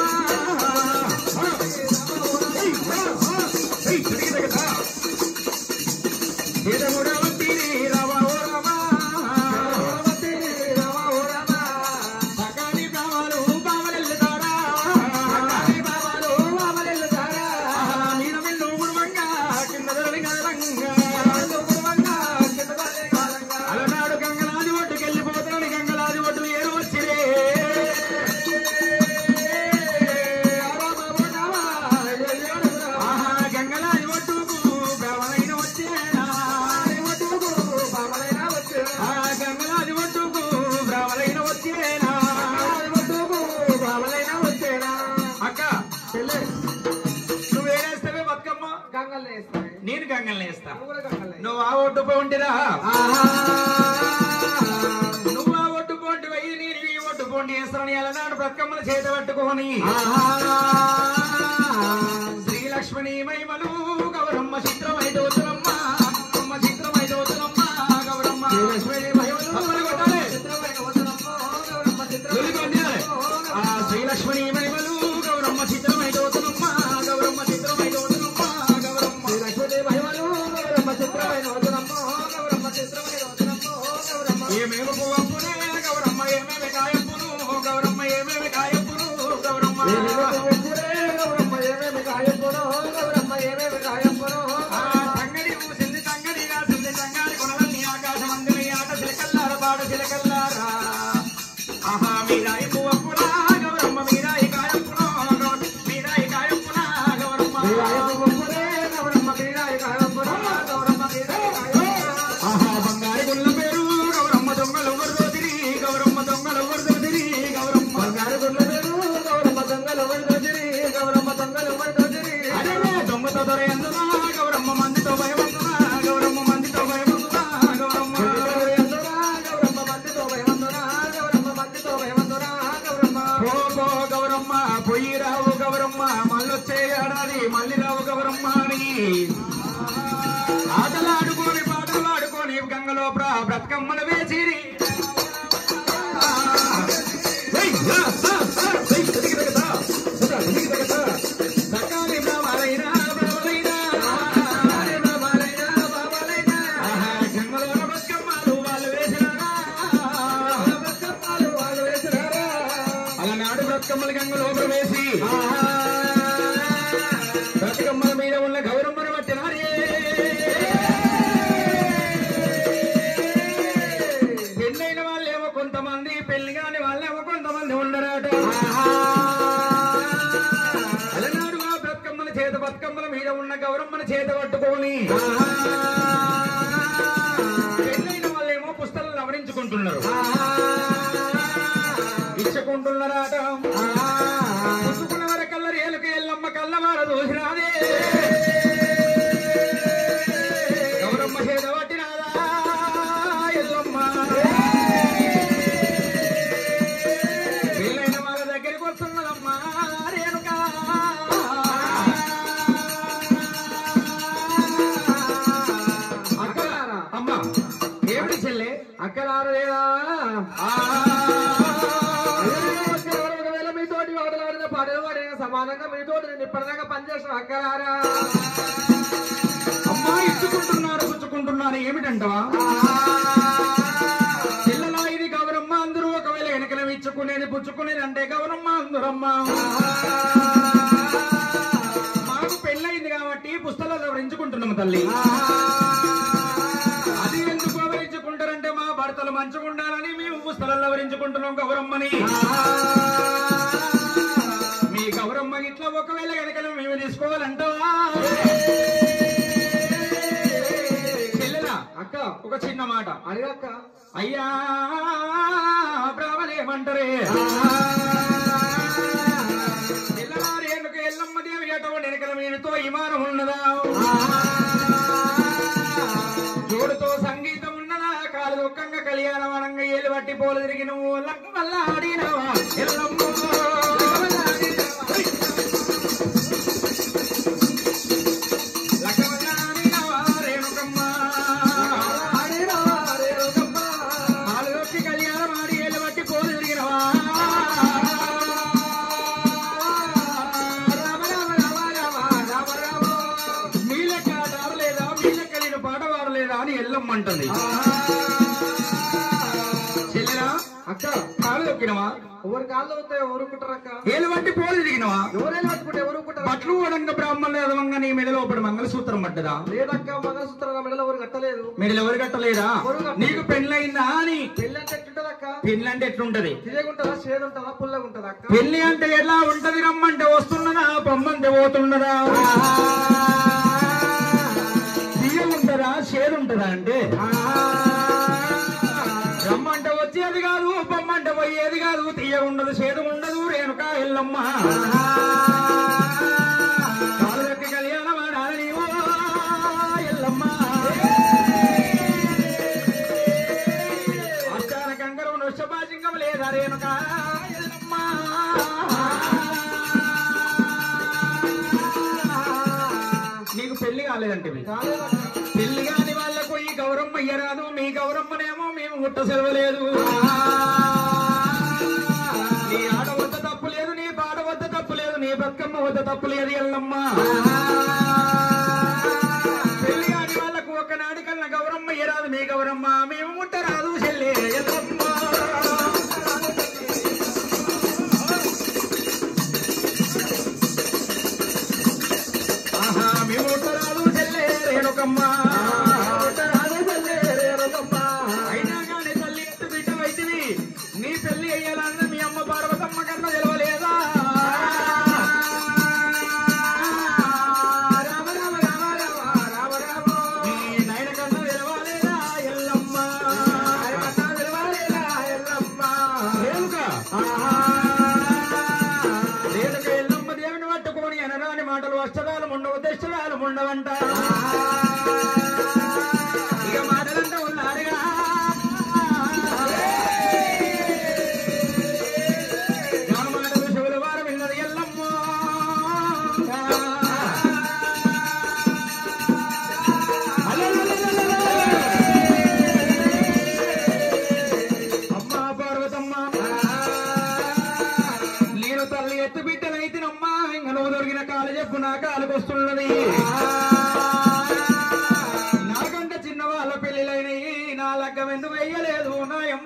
చేత కూడా వట్టి రామ ఓ రామ సకాని బావలు బావలెల్లుతారా బావలు బావలెల్లుతారా మీద మిల్లు మురువంగా కింద దొరలి గదలంగా అలనాడు గంగలాది ఒడ్డుకెళ్ళిపోతాడు గంగలాది ఒడ్డు ఏరు వచ్చిరే ఆహా గంగలాది ఒడ్డుకు బ్రహ్మలైన వచ్చేనా ఆ గంగలాది ఒడ్డుకు బ్రహ్మలైన వచ్చేనా అక్క నువ్వేనేస్తావే బతుకమ్మ గంగల్ని వేస్తాయి నేను గంగల్ని వేస్తా నువ్వు కూడా గంగల్ని నువ్వు ఆ ఒడ్డు పోండిరా నువ్వు ఆ ఒడ్డు పోండి వయ్యి నేను ఈ ఒడ్డు పోండి వేస్తానని అలనాడు బతుకమ్మల చేత పట్టుకొని శ్రీలక్ష్మణి మహిమలు గౌరమ్మ చిత్రమై దోచులమ్మ అమ్మ చిత్రమై దోచులమ్మ గౌరమ్మ అమ్మని కొట్టాలి. లొల్లి కొట్టాలి. ఆ శ్రీలక్ష్మణి మహిమలు గౌరమ్మ చిత్రమై దోచులమ్మ గౌరమ్మ చిత్రమై దోచులమ్మ గౌరమ్మ ఏమేమి పువ్వప్పునే గౌరమ్మ ఏమేమి కాయప్పును గౌరమ్మ ఏమేమి కాయప్పును గౌరమ్మ ఆ తంగడి ఊసింది తంగడి కాసింది తంగాడి కొనలన్నీ ఆకాశం అందిని ఆట చిలకల్లార పాట చిలకల్లారా ఆహా మీరాయి పువ్వప్పునా గౌరమ్మ మీరాయి కాయప్పును గౌరమ్మ మీరాయి కాయప్పునా గౌరమ్మ ఆహా బంగారు గుళ్ళ పేరు గౌరమ్మ దొంగలు వరదోదిరి గౌరమ్మ దొంగలు వరదోదిరి గౌరమ్మ అరే దొంగతో దొరయందునా గౌరమ్మ మందితో భయమందునా గౌరమ్మ మందితో భయమందునా గౌరమ్మ పో పో గౌరమ్మ పొయ్యి రావు గౌరమ్మ మళ్ళొచ్చే ఏడాది మళ్ళీ రావు గౌరమ్మ అని ఆటలు ఆడుకొని పాటలు ఆడుకొని గంగలో ప్ర- బ్రతకమ్మలు వేసిరి సకాలి బ్రహ్మలైన బ్రహ్మలైన ఆహా, గంగలో బ్రతకమ్మలు వాళ్ళు వేసినారా అలనాడు బ్రతకమ్మలు గంగలో ప్రవేశి బ్రతకమ్మల మీద ఉన్న గౌరమ్మను పట్టినారే చేత బతుకమ్మల మీద ఉన్న గౌరమ్మని చేత పట్టుకొని పెళ్ళైన వాళ్ళేమో పుస్తకాలు నవరించుకుంటున్నారు ఇచ్చుకుంటున్నారాట పుచ్చుకున్న వరకల్ల రేలుకి ఎల్లమ్మ కల్లవాడ దోసినాదే గౌరమ్మ చేత పట్టినాదా ఎల్లమ్మ పెళ్ళైన వాళ్ళ దగ్గరికి వస్తున్నదమ్మా రేణుకా అక్కలారా అమ్మా ఏమిటి చెల్లె అక్కలారా లేదా ఒకవేళ మీతోటి వాడలాడిన పాటలు పాడిన సమానంగా మీతోటి నేను ఇప్పటిదాకా పనిచేసిన అక్కలారా అమ్మా ఇచ్చుకుంటున్నారు పుచ్చుకుంటున్నారు ఏమిటంటవా చెల్లెలా ఇది గౌరమ్మ అందరూ ఒకవేళ వెనకల ఇచ్చుకునేది పుచ్చుకునేది అంటే గౌరమ్మ అందరమ్మ మాకు పెళ్ళయింది కాబట్టి పుస్తకాలు వివరించుకుంటున్నాము తల్లి అది ఎందుకు వివరించుకుంటారంటే మా భర్తలు మంచుకుంటారని మేము పుస్తకాలు వివరించుకుంటున్నాం గౌరమ్మని మీ గౌరమ్మ ఇట్లా ఒకవేళ వెనకల మేము తీసుకోవాలంటావా చెల్లెలా అక్క ఒక చిన్న మాట అడిగక్క అయ్యా బ్రాహ్మణేమంటారే ఎల్లవారేందుకు ఎల్లమ్మ దేవి అటువంటి వెనకల మీరుతో విమానం ఉన్నదా జోడుతో సంగీతం ఉన్నదా కాలు దుఃఖంగా కళ్యాణవనంగా ఏలు పట్టి పోలు తిరిగి నువ్వు లక్క వల్ల ఆడినవా ఎల్లమ్మ లక్క వల్ల ఆడినవా రేణుకమ్మ ఆలుగొట్టి కళ్యాణం ఆడి ఏళ్ళు బట్టి పోలు తిరిగినవా మీ లెక్క ఆడలేదా మీ లెక్క నేను పాట పాడలేదా అని ఎల్లమ్మంటుంది చెల్లెరా అక్క కాలు దొక్కినవా ఎవరి కాళ్ళు అవుతాయి ఎవరు కుట్టరక్క ఏళ్ళు బట్టి పోలు తిరిగినవా ఎవరైనా పట్టుకుంటే ఎవరు కుట్టరు బట్లు వడంగ బ్రాహ్మణులు ఎదవంగా నీ మెడలో ఒకటి మంగళసూత్రం పడ్డదా లేదక్క మంగళసూత్రం నా మెడలో ఎవరు కట్టలేదు మెడలు ఎవరు కట్టలేదా నీకు పెళ్ళయిందా అని పెళ్ళి అంటే ఎట్లుంటదక్క పెళ్ళి అంటే ఎట్లుంటది తిరగుంటదా చేదు ఉంటదా పుల్లగా ఉంటదా అక్క పెళ్లి అంటే ఎలా ఉంటది రమ్మంటే వస్తున్నదా పొమ్మంటే పోతున్నదా తీయ ఉంటదా చేదు ఉంటదా అంటే రమ్మంటే వచ్చేది కాదు పొమ్మంటే పోయేది కాదు తీయ ఉండదు చేదు ఉండదు రేణుకా ఎల్లమ్మ కాలు ఎత్తి కళ్యాణం ఆడాలి నీవు ఎల్లమ్మ అష్టాన గంగరు నృషభాజింగం లేదా రేణుకా ఎల్లమ్మ నీకు పెళ్లి కాలేదంటే కాలేదక్క పెళ్లి కాని వాళ్ళకు ఈ గౌరమ్మ ఇయ్యరాదు మీ గౌరమ్మనేమో మేము ముట్ట సెలవలేదు నీ ఆడ వద్ద తప్పు లేదు నీ పాడ వద్ద తప్పు లేదు నీ బతుకమ్మ వద్ద తప్పు లేదు ఎల్లమ్మ పెళ్లి కాని వాళ్ళకు ఒకనాడి కన్నా గౌరమ్మ ఇయ్యరాదు మీ గౌరమ్మ మేము ముట్టరాదు చెల్లె ఎల్లమ్మ ఆహా మేము ముట్టరాదు చెల్లె రేణుకమ్మ అయినా కానీ తల్లి ఎత్తు బిడ్డ వైద్యుని నీ పెళ్లి అయ్యాలన్న మీ అమ్మ పార్వతమ్మ కన్నా తెలవలేదా రామ రామ రామ రామ రామ రామ నీ నాయన కన్నా తెలవలేదా ఎల్లమ్మ రేణుక రేణుక ఎల్లమ్మ దేవుని పట్టుకొని అనరాని మాటలు అష్టరాలు ఉండవు దష్టరాలు ఉండవంట ఇక మాటలంతా ఉన్నారుగా మాటలు శివుల వారం విన్నది ఎల్లమ్మ అమ్మ పార్వతమ్మ నేను తల్లి ఎత్తు బిడ్డనైతినమ్మా ఇంక నువ్వు దొరికిన కాలు చెప్పు నా కాలుకు వస్తున్నది నాకంటే చిన్న వాళ్ళ పెళ్లిలైనవి నా లగ్గం ఎందుకు వెయ్యలేదు నాయమ్మ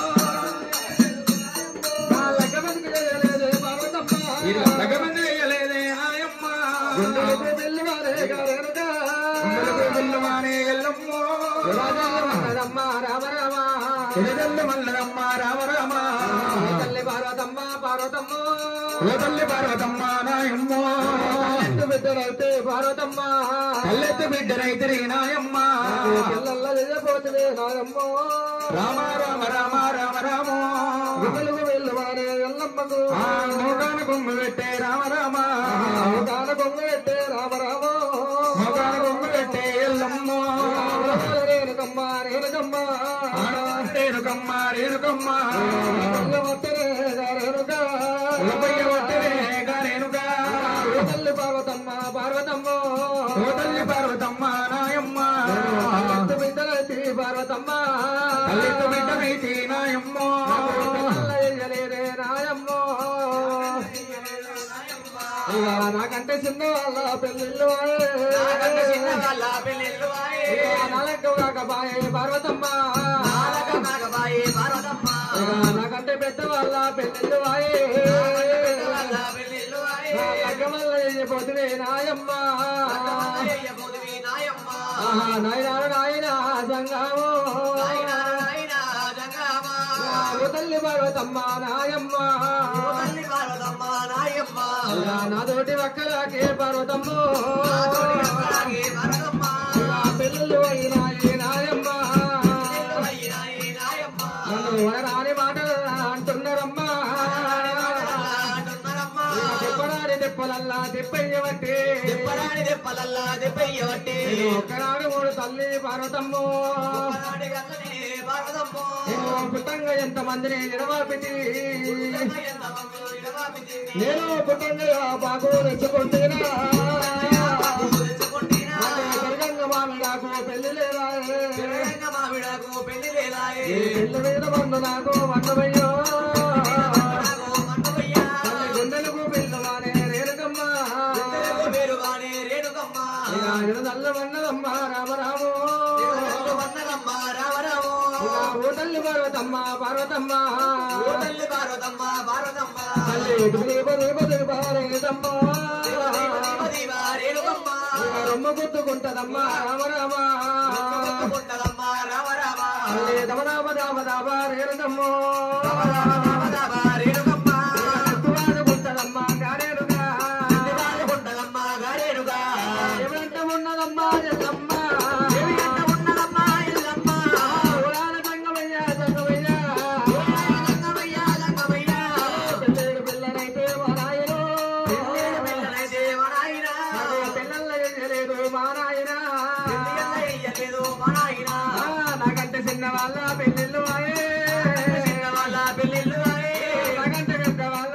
నా లగ్గం ఎందుకు చేయలేదే పార్వతమ్మ? ఇది లగ్గం ఎందుకు వెయ్యలేదే నాయమ్మ గుండెలకు పిల్లవాడే గారేనుగా. గుండెలకు పిల్లవానే ఎల్లమ్మ రాజమ్మ రామ రామ. ఎడదల్లు మల్లరమ్మ రామ రామ ఈ తల్లి పార్వతమ్మ పార్వతమ్మ ఓ తల్లి పార్వతమ్మ నాయమ్మ ఎందు బిడ్డలైతే పార్వతమ్మ కళ్ళెత్తి బిడ్డనైతే నాయమ్మ పిల్లల్లో వెళ్ళిపోతుంది నాయమ్మ రామ రామ రామ రామ రామ వెలుగు వెళ్ళవారే ఎల్లమ్మకు ఆ మోగాన కొమ్ము పెట్టే రామ రామ గాన బొమ్మ పెట్టే రామ రామ మోగాన కొమ్ము పెట్టే ఎల్లమ్మ రేణుకమ్మ రేణుకమ్మ రేణుకమ్మ రేణుకమ్మ వత్తరే రేణుక ఉలపయ్య వట్టరే రేణుక తల్లి పార్వతమ్మ పార్వతమ్మ ఓ తల్లి పార్వతమ్మ నాయమ్మ ఎత్తు బిడ్డలైతే పార్వతమ్మ తల్లితో బిడ్డనైతే నాయమ్మ పిల్లయ్యలేదే నాయమ్మ ఇక నాకంటే చిన్న వాళ్ళ పెళ్ళిళ్ళు ఇక నాలకు కాకబాయే పార్వతమ్మ ఇక నాకంటే పెద్ద వాళ్ళ పెళ్ళిళ్ళు వాయే లగ్గమల్ల పోతువే నాయమ్మ ఆహా, నాయనా నాయనా సంగమో ఓ తల్లి పార్వతమ్మ నాయమ్మ ఇక నాతోటి ఒక్కలాకే పార్వతమ్మ పెళ్ళిళ్ళు అయినాయి నాయమ్మ నన్ను వనరాని మాటలు అంటున్నారమ్మా చెప్పరాని దెప్పలల్లా దెప్పయ్యబట్టి ఒక్కనాడు మూడు తల్లి పార్వతమ్ము నేను పుట్టంగా ఎంత మందిని నిలవాపితి నేను పుట్టంగా బాగు రెచ్చుకుంటేనా స్వర్గంగ మామిడాకు పెళ్లి లేదా పెళ్లి మీద వండు నాకు వండవయ్యో తల్లి గుండెలకు పిల్లవానే రేణుకమ్మా ఇక ఆయన నల్ల వన్నదమ్మ రామరాము ఇక ఓ తల్లి పార్వతమ్మ పార్వతమ్మ తల్లి దులిప దులిప దులిప రేణుకమ్మ ఇక రొమ్మ గుర్తుకుంటదమ్మా రామరామ తల్లి దమదామ దామ దామ రేణుకమ్మ ఎత్తువాడు గుంటదమ్మ గారేడుగా ఎవరంట ఉన్నదమ్మా ఎల్లమ్మ పురాణ సంగమయ్య సంగమయ్య పిల్లడు పిల్లనైతే మా నాయనో పిల్లల లేదు మా నాయన నాకంటే చిన్న వాళ్ళ పెళ్ళిళ్ళు ఆయే నాకంటే పెద్ద వాళ్ళ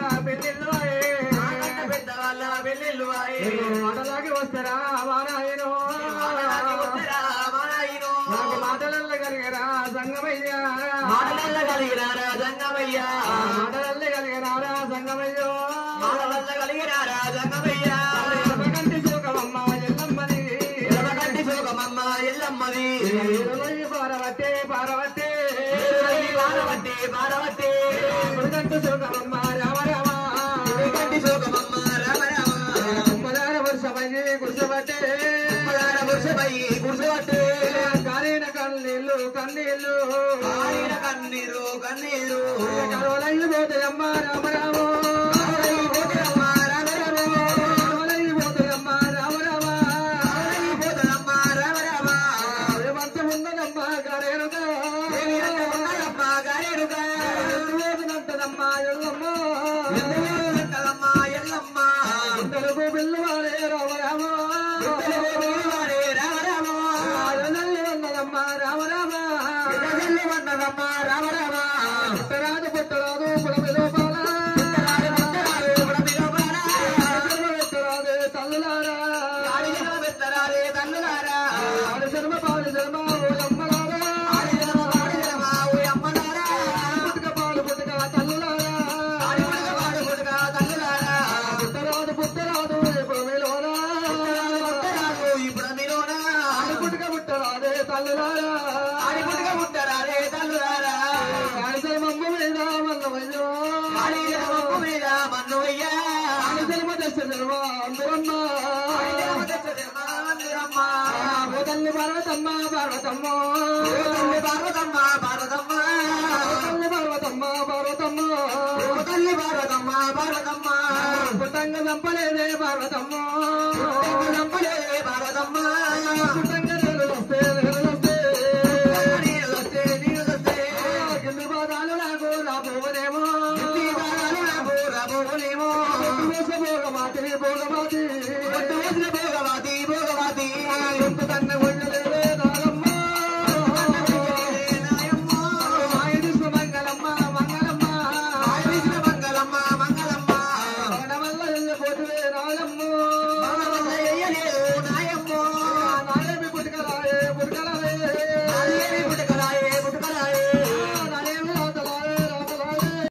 పెళ్ళిళ్ళు ఆయే మాటలాగి వస్తారా మా నాయనో నాకు మాటలల్ల కలిగరా సంగమయ్య మాటలల్ల కలిగరారా సంగమయ్యో ఎర్రగంటి శోకమమ్మ ఎల్లమ్మది ఎర్రగొయ్యి పారవతే పారవతే ఎర్రగంటి శోకమమ్మ రామ రామ కుమ్మదార వర్షమయ్యి కుర్చబట్టే కాలిన కన్నీళ్ళు కన్నీళ్ళు కన్నీరు కన్నీరు కరోలయ్యి పోతాయమ్మ రామ రామో కరోలయ్యి పోతాయమ్మ రామ రామ పోతదమ్మ రామ రామ మంచం ఉన్నదమ్మ గారేనుగా ఉన్నదమ్మ గారేడుగా పోతునంటదమ్మ ఎల్లమ్మ ఉంటదమ్మ ఎల్లమ్మ తెలుగు పిల్లవాడే రామ రామ వాడే రామ రామ ఆడనల్లి ఉన్నదమ్మ రామ రామ ప్రజల్ని వందదమ్మ రామ రామ పుట్టరాదు పుట్టరాదు పుడమి లోపాల పుట్టరాదు పుడమి లోపల పెట్టరాదు తల్లులారా ఆడిజన పెత్తరాలే తల్లులారా ఆడి శర్మ పాడి శర్మ ఓ అమ్మలారా ఆడిజన ఆడిజన ఓ అమ్మలారా పుట్టుక పాలు పుట్టుక తల్లులారా ఆడి పుడక వాడు పుడక తల్లులారా పుట్టరాదు పుట్టరాదు పుడమిలోనా పుట్టరాదు ఈ పుడమిలోన ఆడి పుట్టుక పుట్టరాదే తల్లులారా ఆడి పుడక పుట్టరాలే తల్లులారా ఆడి శర్మమ్మ మీద మల్లవయ్యో ఆడిజన మొక్కు మీద మన్నుయ్యా ఆడి శర్మ దశ శర్మ అందరమ్మా ఆడిజన తెచ్చదమ్మ అందరమ్మ ఓ తల్లి పార్వతమ్మ పార్వతమ్మ తల్లి పార్వతమ్మ పార్వతమ్మ ఓ తల్లి పార్వతమ్మ పార్వతమ్మ తల్లి పార్వతమ్మ పార్వతమ్మ సుట్టంగా చంపలేదే పార్వతమ్మ చంపలేదే పార్వతమ్మ సుట్ట